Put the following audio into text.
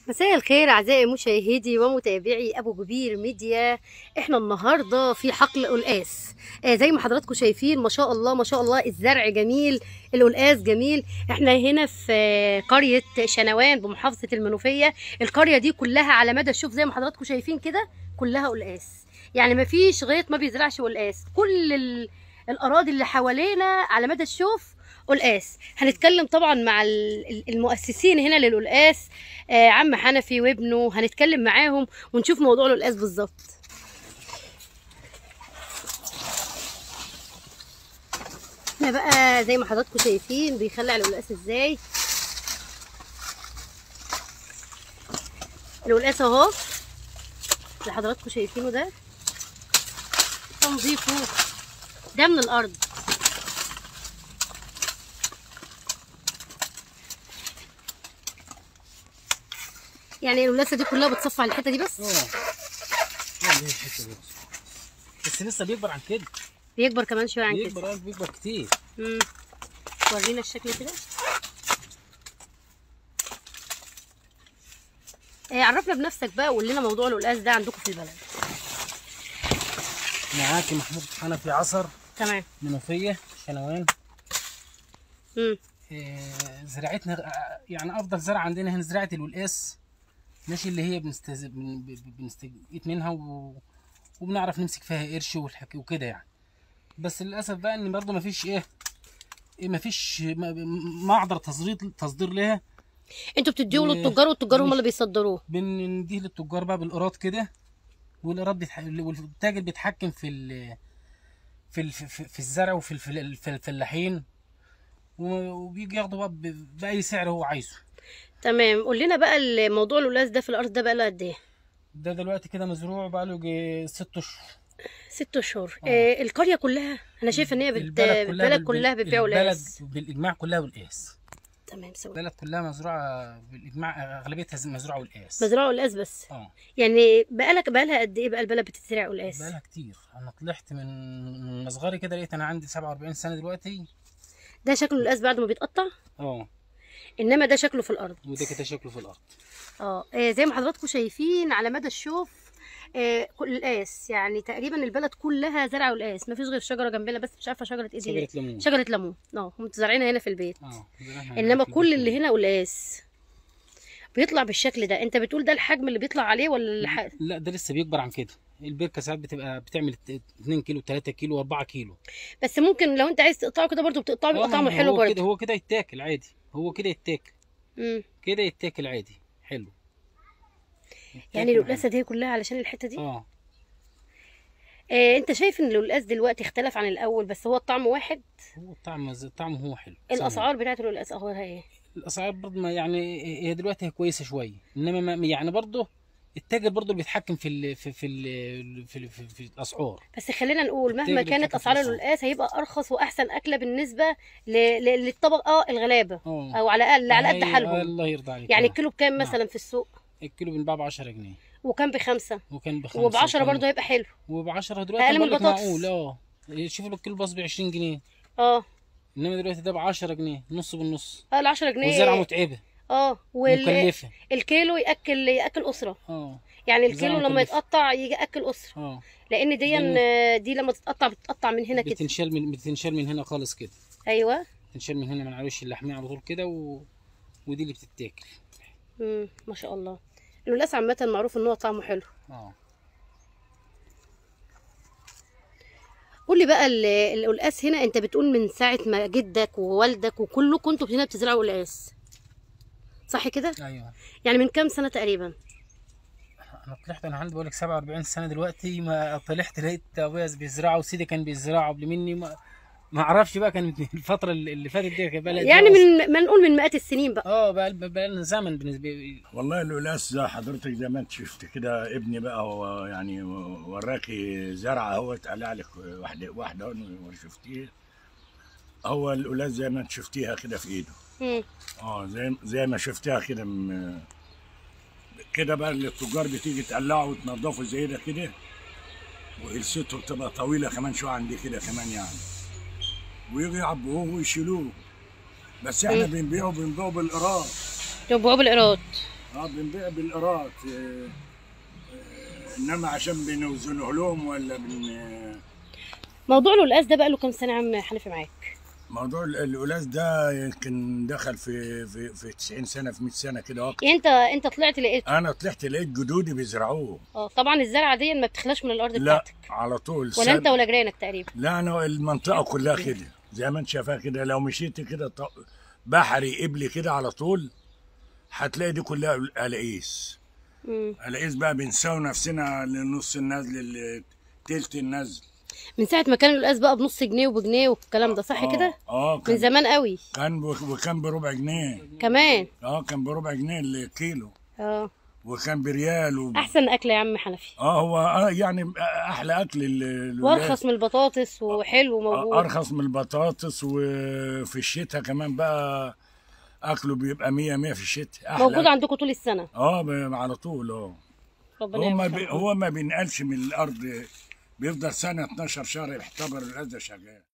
مساء الخير اعزائي مشاهدي ومتابعي ابو كبير ميديا احنا النهارده في حقل قلقاس آه زي ما حضراتكم شايفين ما شاء الله ما شاء الله الزرع جميل القلقاس جميل احنا هنا في آه، قريه شنوان بمحافظه المنوفيه القريه دي كلها على مدى الشوف زي ما حضراتكم شايفين كده كلها قلقاس يعني ما فيش غيط ما بيزرعش قلقاس كل ال- الاراضي اللي حوالينا على مدى الشوف قلقاس هنتكلم طبعا مع ال- ال- المؤسسين هنا للقلقاس آه عم حنفي وابنه هنتكلم معاهم ونشوف موضوع القلقاس بالظبط احنا بقى زي ما حضراتكم شايفين بيخلع القلقاس ازاي القلقاس اهو اللي حضراتكم شايفينه ده تنظيفه ده من الارض يعني القلقاسه دي كلها بتصفى على الحته دي بس اه اه دي الحته دي بس لسه بيكبر عن كده بيكبر كمان شويه عن كده بيكبر اه بيكبر كتير مم. ورينا الشكل كده إيه عرفنا بنفسك بقى وقول لنا موضوع القلقاس ده عندكم في البلد معاكي محمود حنفي عصر تمام منوفيه شنوان مم. آه، زراعتنا آه، يعني افضل زرع عندنا هنا زراعه القلقاس ماشي اللي هي بنستز... بن... بن- بنستفيد منها و... وبنعرف نمسك فيها قرش والحك... وكده يعني بس للاسف بقى ان برضه مفيش ايه إيه مفيش م- معذر تصدير تصدير لها انتوا بتديوه و- للتجار والتجار هم مش- اللي بيصدروه بنديه للتجار بقى بالايراد كده والايراد بيتح... والتاجر بيتحكم في ال... في ال... في, في الزرع وفي الفل... في الفلاحين و- وبيجي ياخدوا بقى ب... باي سعر هو عايزه تمام قول لنا بقى الموضوع القلقاس ده في الارض ده بقى له قد ايه ده دلوقتي كده مزروع بقى له يجي ست اشهر ست اشهر آه. إيه القريه كلها انا شايفه ان هي بت... البلد بال- كلها بال- بتبيع قلقاس البلد بالاجماع كلها والقياس تمام سوا البلد كلها مزروعه بالاجماع اغلبيتها مزروعه والقياس مزرعه قلقاس بس اه يعني بقالك بقالها قد ايه بقى البلد بتزرع قلقاس بقالها كتير انا طلعت من من صغري كده لقيت انا عندي 47 سنه دلوقتي ده شكله القلقاس بعد ما بيتقطع اه انما ده شكله في الارض وده كده شكله في الارض اه آه، زي ما حضراتكم شايفين على مدى الشوف آه، كل القاس يعني تقريبا البلد كلها زرع والقاس مفيش غير شجره جنبنا بس مش عارفه شجره ايه دي شجره ليمون شجره ليمون اه هم زارعينها هنا في البيت اه زرعنا انما في كل البيت اللي هنا قلقاس بيطلع بالشكل ده انت بتقول ده الحجم اللي بيطلع عليه ولا الح... لا ده لسه بيكبر عن كده البركه ساعات بتبقى بتعمل 2 كيلو 3 كيلو 4 كيلو بس ممكن لو انت عايز تقطعه كده برضو بتقطعه بيبقى آه، طعمه حلو هو كده برضو هو كده يتاكل عادي هو كده يتاكل مم. كده يتاكل عادي حلو يعني يتاكل القلقاسه دي كلها علشان الحته دي عادي. اه آه انت شايف ان القلقاس دلوقتي اختلف عن الاول بس هو الطعم واحد هو الطعم الطعم هو حلو الاسعار بتاعت القلقاس اخبارها ايه الاسعار برضه ما يعني هي دلوقتي هي كويسه شويه انما ما يعني برضه التاجر برضه اللي بيتحكم في ال في في ال في, ال في, في الاسعار بس خلينا نقول مهما التاجر كانت بيتحكم في اسعار الأسعار. القلقاس هيبقى ارخص واحسن اكله بالنسبه ل... ل... للطبقه الغلابه اه او على الاقل على قد هي- حالهم الله يرضى عليك يعني آه. الكيلو بكام نعم. مثلا في السوق الكيلو بنباع ب 10 جنيه وكام بخمسه وكان بخمسه وب 10 وكان- برضه هيبقى حلو وب 10 دلوقتي أقل من بقول لك البطاطس. معقول اه شوف له الكيلو باص ب 20 جنيه اه انما دلوقتي ده ب 10 جنيه نص بالنص اه ال 10 جنيه والزرعه متعبه اه والكيلو مكلفه ياكل ياكل اسره اه يعني الزرعة الكيلو لما مكلفة. يتقطع يجي ياكل اسره اه لان دي لأن- دي لما تتقطع بتتقطع من هنا كده بتنشال من بتنشال من هنا خالص كده ايوه بتنشال من هنا من على وش اللحمية على طول كده و... ودي اللي بتتاكل امم ما شاء الله القلقاس عامه معروف ان هو طعمه حلو اه قول لي بقى ال- القلقاس هنا انت بتقول من ساعه ما جدك ووالدك وكلكم انتوا هنا بتزرعوا قلقاس صح كده ايوه يعني من كام سنه تقريبا انا طلعت انا عندي بقولك 47 سنه دلوقتي ما طلعت لقيت ابويا بيزرعوا وسيدي كان بيزرعوا قبل مني ما ما اعرفش بقى كانت الفتره اللي اللي فاتت دي كان بقى لها يعني قد إيه من ما نقول من مئات السنين بقى اه بقى بقى لنا زمن بالنسبه لي والله القلاس ده حضرتك زي ما انت شفت كده ابني بقى هو يعني وراكي زرعه اهو طلع لك واحده واحده اهو شفتيه هو القلاس زي ما انت شفتيها كده في ايده مم. اه زي زي ما شفتها كده م- كده بقى اللي التجار بتيجي تقلعه وتنضفه زي ده كده وقلسته بتبقى طويله كمان شويه عندي كده كمان يعني ويجي يعبوه ويشيلوه بس احنا إيه؟ بنبيعه بنبيعه بالقراط يبقوا بالقراط اه بنبيع بالقراط آه، آه، انما عشان بنوزنه لهم ولا بن آه، موضوع القلقاس ده بقى له كام سنه يا عم حنفي معاك موضوع ال- القلاس ده يمكن دخل في في في 90 سنه في 100 سنه كده اكتر يعني انت انت طلعت لقيت انا طلعت لقيت جدودي بيزرعوه اه طبعا الزرعه دي ما بتخلاش من الارض لا بتاعتك على طول ولا سن- انت ولا جيرانك تقريبا لا انا المنطقه كلها كده زي ما انت شايفاها كده لو مشيت كده ط- بحري قبلي كده على طول هتلاقي دي كلها قلاقيس مم. قلاقيس بقى بنساوي نفسنا لنص النزل لتلت النزل من ساعه ما كان القلقاس بقى بنص جنيه وبجنيه والكلام ده صح آه، كده اه من كان زمان قوي كان ب- وكان بربع جنيه كمان اه كان بربع جنيه الكيلو اه وكان بريال و... احسن اكل يا عم حنفي اه هو آه يعني احلى اكل ال- الولاد. وارخص من البطاطس وحلو آه، موجود ارخص من البطاطس وفي الشتاء كمان بقى اكله بيبقى مية مية في الشتاء احلى موجود عندكم طول السنه اه ب- على طول اه ربنا هو ما يوفقك. بي هو ما بينقلش من الارض بيفضل سنه 12 شهر يعتبر الأذى شغال